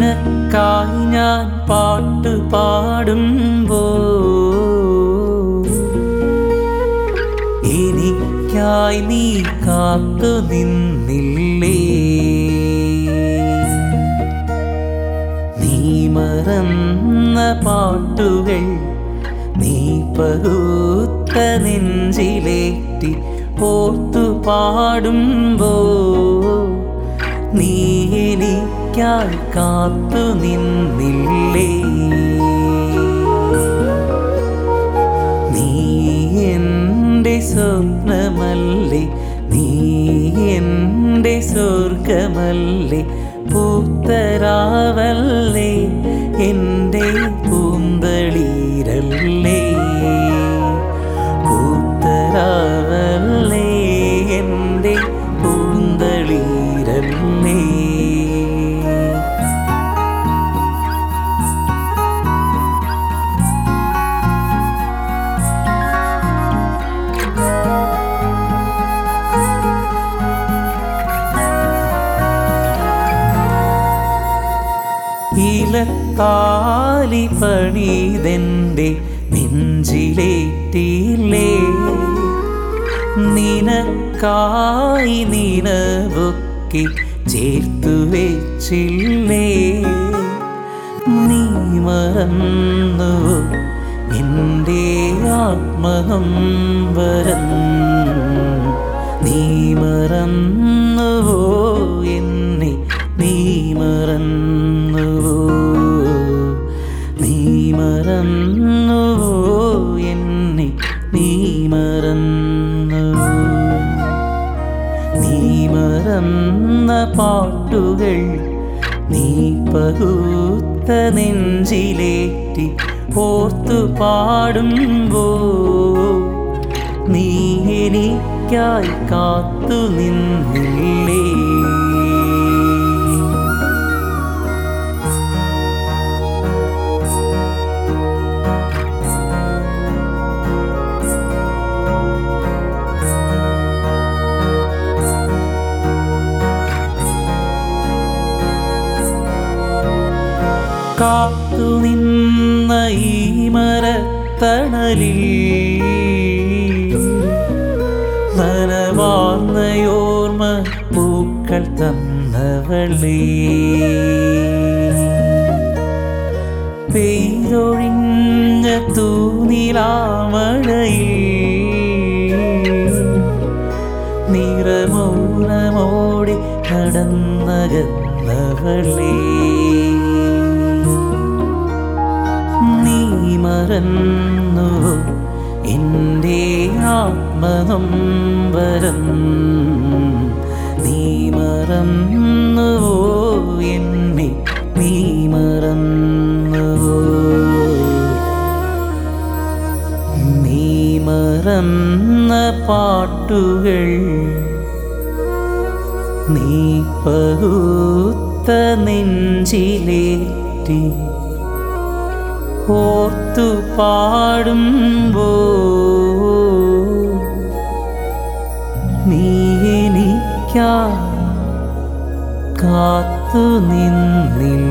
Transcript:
നിനക്കായി ഞാൻ പാട്ട് പാടുമ്പോ എനിക്കായി നീ കാത്തു നിന്നില്ലേ നീ മറന്ന പാട്ടുകൾ നീ പകുത്ത നെഞ്ചിലേറ്റി ഓർത്തു പാടുമ്പോ നീ എനിക്കായി കാത്തു നിന്നില്ലേ നീ എൻ്റെ സ്വപ്നമല്ലേ നീ എൻ്റെ സ്വർഗമല്ലേ പൂത്തരാവല്ലേ എൻ്റെ പൂന്തളീരല്ലേ പൂത്തരാവല്ലേ എൻ്റെ പൂന്തളീരല്ലേ ഇലത്താലി പണിതെൻ്റെ നെഞ്ചിലേറ്റില്ലേ നിനക്കായി നിനവൊക്കെ ചേർത്തു വെച്ചില്ലേ നീ മറന്നു എൻ്റെ ആത്മഹം വരം നീ മറന്നുവോ എന്നെ നീ മറന്നുവോ നീ മറന്നുവോ എന്നെ നീ മറന്നുവോ നീ മറന്ന പാട്ടുകൾ നീ പകുത്ത നെഞ്ചിലേറ്റി ഓർത്തു പാടുമ്പോ നീ എനിക്കായി കാത്തു നിന്നില്ലേ കാത്തു നിന്ന ഈ മരത്തണലിൽ നനവാർന്നയോർമ്മ പൂക്കൾ തന്നവളേ പെയ്തൊഴിഞ്ഞ തൂനിലാമഴയിൽ നിറമൗനമോടി നടന്നകന്നവളേ നീ മറന്നു എൻ്റെ ആത്മനൊമ്പരം നീ മറന്നുവോ എന്നെ നീ മറന്നുവോ നീ മറന്ന പാട്ടുകൾ നീ പകുത്ത നെഞ്ചിലേറ്റി ഓർത്തു പാടുമ്പോ നീ എനിക്കാ കാത്തു നിന്നില്ല